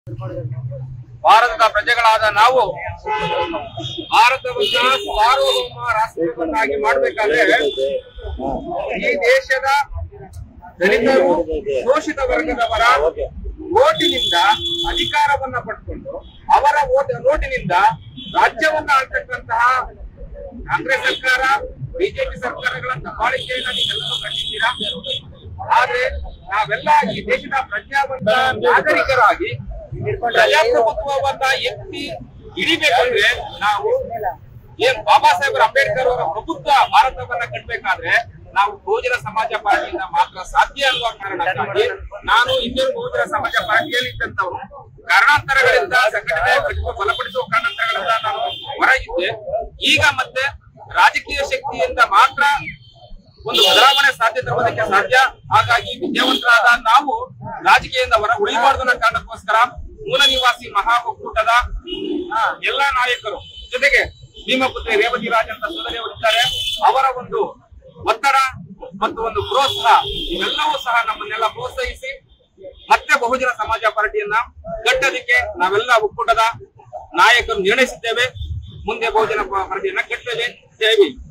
ಭಾರತದ ಪ್ರಜೆಗಳಾದ ನಾವು ಭಾರತವನ್ನ ಸಾರ್ವಭೌಮ ರಾಷ್ಟ್ರವನ್ನಾಗಿ ಮಾಡಬೇಕಾದ್ರೆ ಈ ದೇಶದ ದಲಿತರು ಶೋಷಿತ ವರ್ಗದವರ ಓಟಿನಿಂದ ಅಧಿಕಾರವನ್ನ ಪಡ್ಕೊಂಡು ಅವರ ಓಟ್ ನೋಟಿನಿಂದ ರಾಜ್ಯವನ್ನ ಆಳ್ತಕ್ಕಂತಹ ಕಾಂಗ್ರೆಸ್ ಸರ್ಕಾರ ಬಿಜೆಪಿ ಸರ್ಕಾರಗಳ ದಬ್ಬಾಳಿಕೆಯನ್ನ ನೀವೆಲ್ಲರೂ ಕಂಡಿದ್ದೀರಾ ಆದ್ರೆ ನಾವೆಲ್ಲ ಈ ದೇಶದ ಪ್ರಜ್ಞಾವಂತ ನಾಗರಿಕರಾಗಿ ಪ್ರಜಾಪ್ರಭುತ್ವವನ್ನ ಎತ್ತಿ ಹಿಡಿಬೇಕಂದ್ರೆ ನಾವು ಏನ್ ಬಾಬಾ ಸಾಹೇಬ್ ಅಂಬೇಡ್ಕರ್ ಅವರ ಪ್ರಬುದ್ಧ ಭಾರತವನ್ನ ಕಟ್ಬೇಕಾದ್ರೆ ನಾವು ಬಹುಜನ ಸಮಾಜ ಪಾರ್ಟಿಯಿಂದ ಮಾತ್ರ ಸಾಧ್ಯ ಅನ್ನುವ ಕಾರಣಕ್ಕಾಗಿ ನಾನು ಇಂದಿನ ಬಹುಜನ ಸಮಾಜ ಪಾರ್ಟಿಯಲ್ಲಿ ಇದ್ದಂತವ್ರು ಕಾರಣಾಂತರಗಳಿಂದ ಸಂಘಟನೆ ಪ್ರತಿಭೆ ಬಲಪಡಿಸುವ ಕಾರಣಾಂತರಗಳಿಂದ ನಾನು ಹೊರಗಿದ್ದೆ ಈಗ ಮತ್ತೆ ರಾಜಕೀಯ ಶಕ್ತಿಯಿಂದ ಮಾತ್ರ ಒಂದು ಬದಲಾವಣೆ ಸಾಧ್ಯ ತರುವುದಕ್ಕೆ ಸಾಧ್ಯ ಹಾಗಾಗಿ ವಿದ್ಯಾವಂತರಾದ ನಾವು ರಾಜಕೀಯದಿಂದ ಹೊರ ಉಳಿಬಾರ್ದು ಅನ್ನೋ ಕಾರಣಕ್ಕೋಸ್ಕರ ಮೂಲ ನಿವಾಸಿ ಮಹಾ ಒಕ್ಕೂಟದ ಆ, ಎಲ್ಲಾ ನಾಯಕರು ಜೊತೆಗೆ ಭೀಮಪುತ್ರಿ ರೇವತಿ ರಾಜ್ ಅಂತ ಸೋದರಿಯವರಿದ್ದಾರೆ ಅವರ ಒಂದು ಒತ್ತಡ ಮತ್ತು ಒಂದು ಪ್ರೋತ್ಸಾಹ ಇವೆಲ್ಲವೂ ಸಹ ನಮ್ಮನ್ನೆಲ್ಲ ಪ್ರೋತ್ಸಾಹಿಸಿ ಮತ್ತೆ ಬಹುಜನ ಸಮಾಜ ಪಾರ್ಟಿಯನ್ನ ಕಟ್ಟೋದಿಕ್ಕೆ ನಾವೆಲ್ಲ ಒಕ್ಕೂಟದ ನಾಯಕರು ನಿರ್ಣಯಿಸಿದ್ದೇವೆ ಮುಂದೆ ಬಹುಜನ ಪಾರ್ಟಿಯನ್ನ ಕಟ್ಟೇವೆ ಜೈ ಭೀಮ್